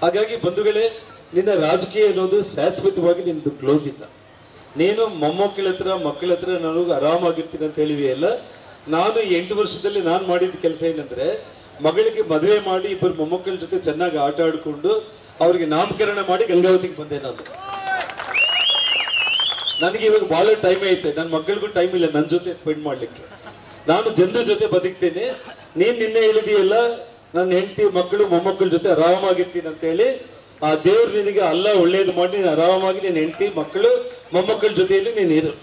ಹಾಗಾಗಿ ಬಂಧುಗಳೇ ನಿನ್ನ ರಾಜಕೀಯ ಅನ್ನೋದು ಶಾಶ್ವತವಾಗಿ ನಿನ್ನದು ಕ್ಲೋಸ್ ಇಲ್ಲ ನೀನು ಮೊಮ್ಮಕ್ಕಳ ಹತ್ರ ಮಕ್ಕಳ ಹತ್ರ ನನಗೆ ಆರಾಮಾಗಿರ್ತೀನಿ ಅಂತ ಹೇಳಿದೆಯಲ್ಲ ನಾನು ಎಂಟು ವರ್ಷದಲ್ಲಿ ನಾನು ಮಾಡಿದ ಕೆಲಸ ಏನಂದ್ರೆ ಮಗಳಿಗೆ ಮದುವೆ ಮಾಡಿ ಇಬ್ಬರು ಮೊಮ್ಮಕ್ಕಳ ಜೊತೆ ಚೆನ್ನಾಗಿ ಆಟ ಆಡ್ಕೊಂಡು ಅವರಿಗೆ ನಾಮಕರಣ ಮಾಡಿ ಗಂಗಾವತಿಗೆ ಬಂದೆ ನಾನು ನನಗೆ ಇವಾಗ ಬಹಳ ಟೈಮ್ ಐತೆ ನನ್ನ ಮಕ್ಕಳಿಗೂ ಟೈಮ್ ಇಲ್ಲ ನನ್ನ ಜೊತೆ ಸ್ಪೆಂಡ್ ಮಾಡ್ಲಿಕ್ಕೆ ನಾನು ಜನರ ಜೊತೆ ಬದುಕ್ತೇನೆ ನೀನ್ ನಿನ್ನೆ ಹೇಳಿದೆಯಲ್ಲ ನನ್ನ ಹೆಂಡತಿ ಮಕ್ಕಳು ಮೊಮ್ಮಕ್ಕಳ ಜೊತೆ ಆರಾಮಾಗಿರ್ತೀನಿ ಅಂತ ಹೇಳಿ ಆ ದೇವ್ರು ನಿನಗೆ ಅಲ್ಲ ಒಳ್ಳೇದು ಮಾಡಿ ನೀನು ಆರಾಮಾಗಿ ನಿನ್ನ ಹೆಂಡತಿ ಮಕ್ಕಳು ಮೊಮ್ಮಕ್ಕಳ ಜೊತೆಯಲ್ಲಿ ನೀನು ಇರು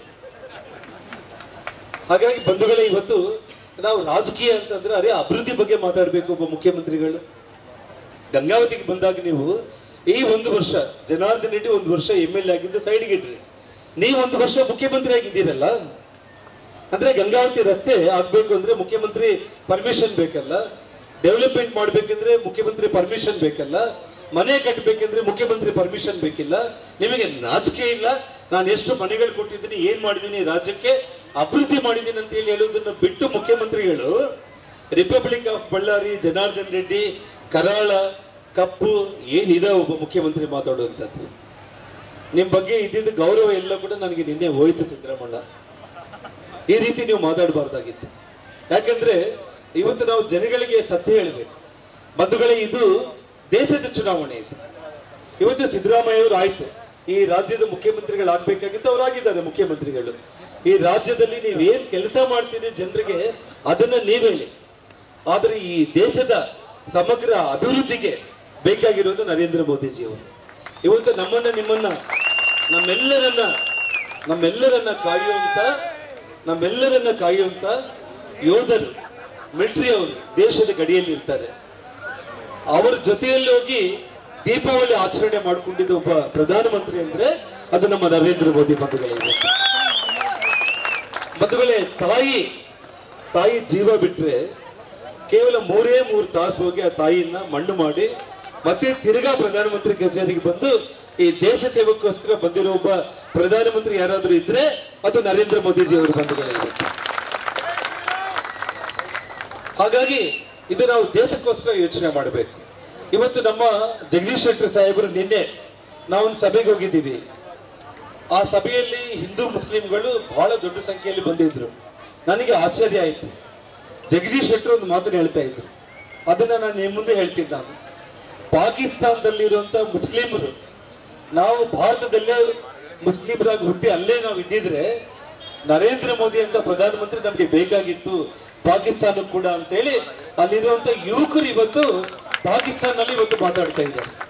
ಹಾಗಾಗಿ ಬಂಧುಗಳೇ ಇವತ್ತು ನಾವು ರಾಜಕೀಯ ಅಂತಂದ್ರೆ ಅದೇ ಅಭಿವೃದ್ಧಿ ಬಗ್ಗೆ ಮಾತಾಡಬೇಕು ಒಬ್ಬ ಮುಖ್ಯಮಂತ್ರಿಗಳು ಗಂಗಾವತಿಗೆ ಬಂದಾಗ ನೀವು ಈ ಒಂದು ವರ್ಷ ಜನಾರ್ದನ್ ರೆಡ್ಡಿ ಒಂದು ವರ್ಷ ಎಂ ಎಲ್ ಎ ಆಗಿದ್ದು ಸೈಡ್ಗೆ ಇಡ್ರಿ ನೀವು ಒಂದು ವರ್ಷ ಮುಖ್ಯಮಂತ್ರಿ ಆಗಿದ್ದೀರಲ್ಲ ಅಂದ್ರೆ ಗಂಗಾವತಿ ರಸ್ತೆ ಆಗ್ಬೇಕು ಅಂದ್ರೆ ಮುಖ್ಯಮಂತ್ರಿ ಪರ್ಮಿಷನ್ ಬೇಕಲ್ಲ ಡೆವಲಪ್ಮೆಂಟ್ ಮಾಡ್ಬೇಕಂದ್ರೆ ಮುಖ್ಯಮಂತ್ರಿ ಪರ್ಮಿಷನ್ ಬೇಕಲ್ಲ ಮನೆ ಕಟ್ಟಬೇಕಂದ್ರೆ ಮುಖ್ಯಮಂತ್ರಿ ಪರ್ಮಿಷನ್ ಬೇಕಿಲ್ಲ ನಿಮಗೆ ನಾಚಿಕೆ ಇಲ್ಲ ನಾನು ಎಷ್ಟು ಮನೆಗಳು ಕೊಟ್ಟಿದ್ದೀನಿ ಏನ್ ಮಾಡಿದ್ದೀನಿ ರಾಜ್ಯಕ್ಕೆ ಅಭಿವೃದ್ಧಿ ಮಾಡಿದ್ದೀನಿ ಅಂತ ಹೇಳಿ ಹೇಳುವುದನ್ನು ಬಿಟ್ಟು ಮುಖ್ಯಮಂತ್ರಿಗಳು ರಿಪಬ್ಲಿಕ್ ಆಫ್ ಬಳ್ಳಾರಿ ಜನಾರ್ದನ್ ರೆಡ್ಡಿ ಕರಾಳ ಕಪ್ಪು ಏನಿದೆ ಒಬ್ಬ ಮುಖ್ಯಮಂತ್ರಿ ಮಾತಾಡುವಂಥದ್ದು ನಿಮ್ ಬಗ್ಗೆ ಇದ್ದಿದ್ದ ಗೌರವ ಎಲ್ಲ ಕೂಡ ನನಗೆ ನಿನ್ನೆ ಹೋಯ್ತು ಸಿದ್ದರಾಮಣ್ಣ ಈ ರೀತಿ ನೀವು ಮಾತಾಡಬಾರ್ದಾಗಿತ್ತು ಯಾಕಂದ್ರೆ ಇವತ್ತು ನಾವು ಜನಗಳಿಗೆ ಸತ್ಯ ಹೇಳಬೇಕು ಬಂಧುಗಳೇ ಇದು ದೇಶದ ಚುನಾವಣೆ ಇದು ಇವತ್ತು ಸಿದ್ದರಾಮಯ್ಯ ಅವರು ಆಯ್ತು ಈ ರಾಜ್ಯದ ಮುಖ್ಯಮಂತ್ರಿಗಳಾಗಬೇಕಾಗಿತ್ತು ಅವರಾಗಿದ್ದಾರೆ ಮುಖ್ಯಮಂತ್ರಿಗಳು ಈ ರಾಜ್ಯದಲ್ಲಿ ನೀವು ಏನ್ ಕೆಲಸ ಮಾಡ್ತೀರಿ ಜನರಿಗೆ ಅದನ್ನ ನೀವ್ ಹೇಳಿ ಆದ್ರೆ ಈ ದೇಶದ ಸಮಗ್ರ ಅಭಿವೃದ್ಧಿಗೆ ಬೇಕಾಗಿರೋದು ನರೇಂದ್ರ ಮೋದಿಜಿ ಅವರು ಇವತ್ತು ನಮ್ಮನ್ನ ನಿಮ್ಮನ್ನ ನಮ್ಮೆಲ್ಲರನ್ನ ನಮ್ಮೆಲ್ಲರನ್ನ ಕಾಯುವಂತ ನಮ್ಮೆಲ್ಲರನ್ನ ಕಾಯುವಂತ ಯೋಧರು ಮಿಲಿಟರಿ ಅವರು ದೇಶದ ಗಡಿಯಲ್ಲಿ ಇರ್ತಾರೆ ಅವರ ಜೊತೆಯಲ್ಲಿ ಹೋಗಿ ದೀಪಾವಳಿ ಆಚರಣೆ ಮಾಡಿಕೊಂಡಿದ್ದ ಒಬ್ಬ ಪ್ರಧಾನಮಂತ್ರಿ ಅಂದ್ರೆ ಅದು ನಮ್ಮ ನರೇಂದ್ರ ಮೋದಿ ಬಂಧುಗಳೇ ಇವತ್ತು. ಬಂಧುಗಳೇ ತಾಯಿ ತಾಯಿ ಜೀವ ಬಿಟ್ರೆ ಕೇವಲ ಮೂರೇ ಮೂರು ತಾಸು ಹೋಗಿ ಆ ತಾಯಿಯನ್ನ ಮಣ್ಣು ಮಾಡಿ ಮತ್ತೆ ತಿರ್ಗಾ ಪ್ರಧಾನಮಂತ್ರಿ ಕಚೇರಿಗೆ ಬಂದು ಈ ದೇಶ ಸೇವಕ್ಕೋಸ್ಕರ ಬಂದಿರೋ ಒಬ್ಬ ಪ್ರಧಾನಮಂತ್ರಿ ಯಾರಾದ್ರೂ ಇದ್ರೆ ಅದು ನರೇಂದ್ರ ಮೋದಿಜಿ ಅವರು ಬಂಧುಗಳೇ ಇವತ್ತು. ಹಾಗಾಗಿ ಇದು ನಾವು ದೇಶಕ್ಕೋಸ್ಕರ ಯೋಚನೆ ಮಾಡಬೇಕು ಇವತ್ತು ನಮ್ಮ ಜಗದೀಶ್ ಶೆಟ್ಟರ್ ಸಾಹೇಬರು ನಿನ್ನೆ ನಾವೊಂದು ಸಭೆಗೆ ಹೋಗಿದ್ದೀವಿ ಆ ಸಭೆಯಲ್ಲಿ ಹಿಂದೂ ಮುಸ್ಲಿಂಗಳು ಬಹಳ ದೊಡ್ಡ ಸಂಖ್ಯೆಯಲ್ಲಿ ಬಂದಿದ್ರು ನನಗೆ ಆಶ್ಚರ್ಯ ಆಯಿತು ಜಗದೀಶ್ ಶೆಟ್ಟರ್ ಒಂದು ಮಾತನ್ನು ಹೇಳ್ತಾ ಇದ್ರು ಅದನ್ನ ನಾನು ನಿಮ್ಮ ಮುಂದೆ ಹೇಳ್ತೀನಿ ನಾನು ಪಾಕಿಸ್ತಾನದಲ್ಲಿರುವಂತ ಮುಸ್ಲಿಮರು ನಾವು ಭಾರತದಲ್ಲೇ ಮುಸ್ಲಿಮರಾಗಿ ಹುಟ್ಟಿ ಅಲ್ಲೇ ನಾವು ಇದ್ದಿದ್ರೆ ನರೇಂದ್ರ ಮೋದಿ ಅಂತ ಪ್ರಧಾನಮಂತ್ರಿ ನಮಗೆ ಬೇಕಾಗಿತ್ತು ಪಾಕಿಸ್ತಾನಕ್ಕೆ ಕೂಡ ಅಂತೇಳಿ ಅಲ್ಲಿರುವಂತ ಯುವಕರು ಇವತ್ತು ಪಾಕಿಸ್ತಾನಲ್ಲಿ ಇವತ್ತು ಮಾತಾಡ್ತಾ ಇದ್ದಾರೆ